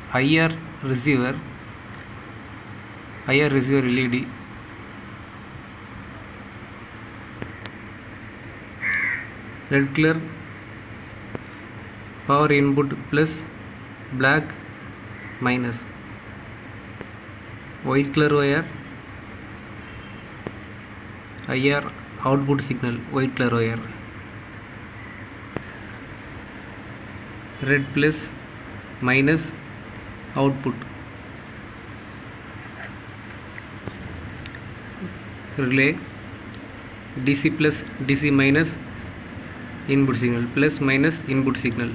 IR receiver IR receiver LED red colour power input plus black minus white colour wire IR output signal white colour wire red plus minus output relay DC plus DC minus input signal plus minus input signal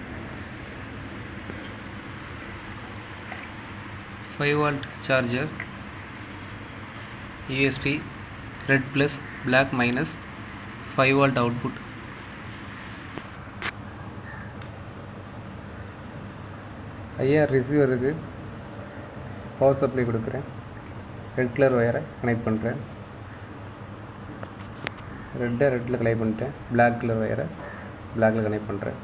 five volt charger USB red plus black minus five volt output ஐயா ரிசீவருக்கு power supply கொடுக்குறேன் red colour ஒயரை connect பண்ணுறேன் ரெட்டை ரெட்டில் connect பண்ணிட்டேன் black colour ஒயரை பிளாக்கில் கனெக்ட் பண்ணுறேன்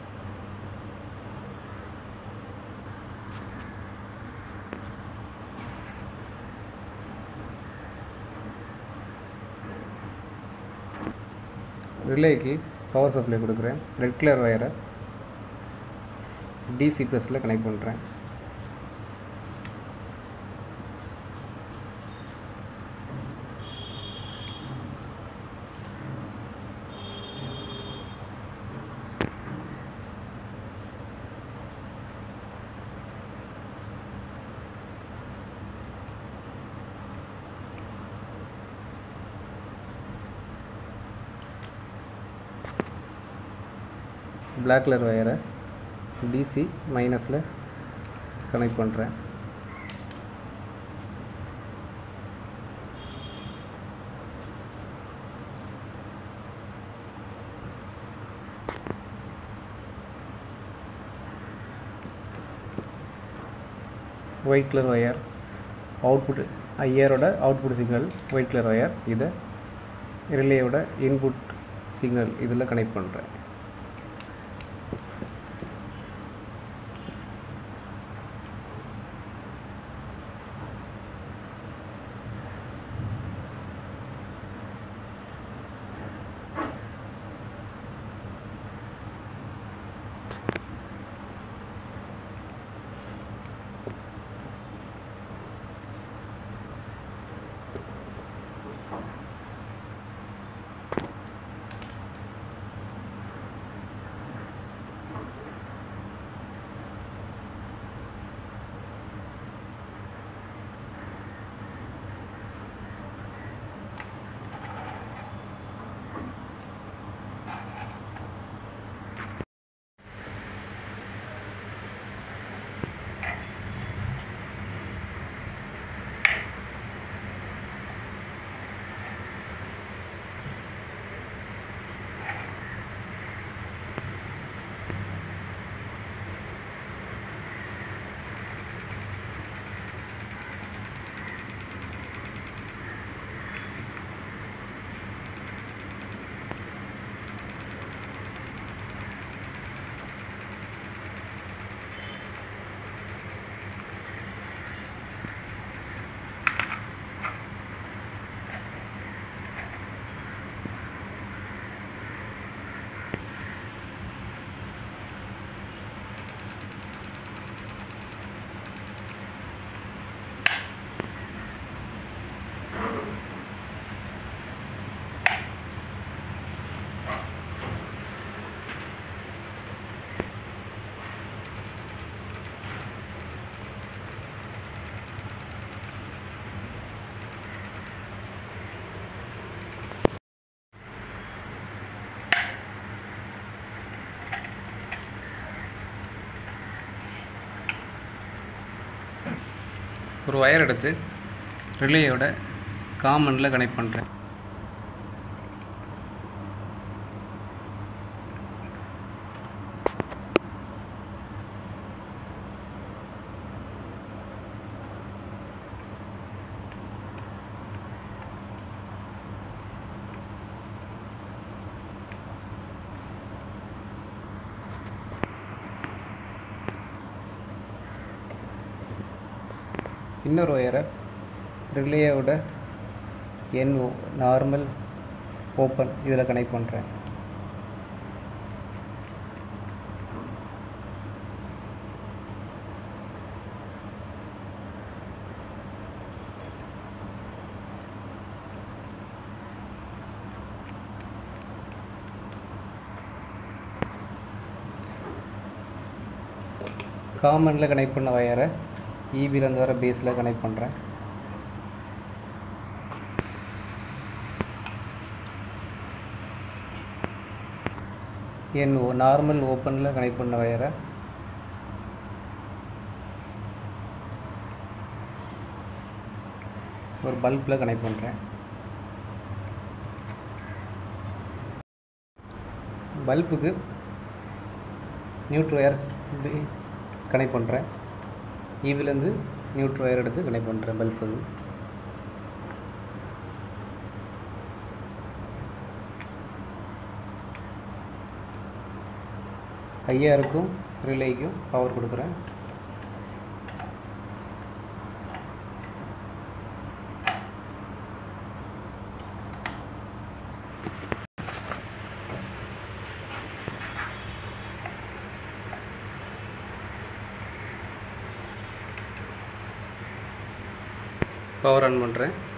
ரிலேக்கு பவர் சப்ளை கொடுக்குறேன் ரெட் கலர் ஒயரை டிசி ப்ளஸில் கனெக்ட் பண்ணுறேன் பிளாக் கலர் ஒயரை டிசி மைனஸில் கனெக்ட் பண்ணுறேன் ஒயிட் கலர் ஒயர் அவுட்புட் ஐயரோட output signal white colour wire இதை ரிலேயோட இன்புட் சிக்னல் இதில் கனெக்ட் பண்ணுறேன் ஒரு ஒயர் எடுத்து ரிலேயோட காமனில் கனெக்ட் பண்ணுறேன் இன்னொரு ஒயரை ரிலேயோட என் நார்மல் ஓப்பன் இதில் கனெக்ட் பண்ணுறேன் காமனில் கனெக்ட் பண்ண ஒயரை ஈபிலேருந்து வர பேஸில் கனெக்ட் பண்ணுறேன் என் நார்மல் ஓப்பனில் கனெக்ட் பண்ண ஒயரை ஒரு பல்பில் கனெக்ட் பண்ணுறேன் பல்புக்கு நியூட்ரு ஒயர் கனெக்ட் பண்ணுறேன் ஈவிலேருந்து நியூட்ரு ஒயர் எடுத்து கனெக்ட் பண்ணுறேன் பல்புக்கு ஐயாருக்கும் ரிலேக்கும் பவர் கொடுக்குறேன் பவர் ஆன் பண்ணுறேன்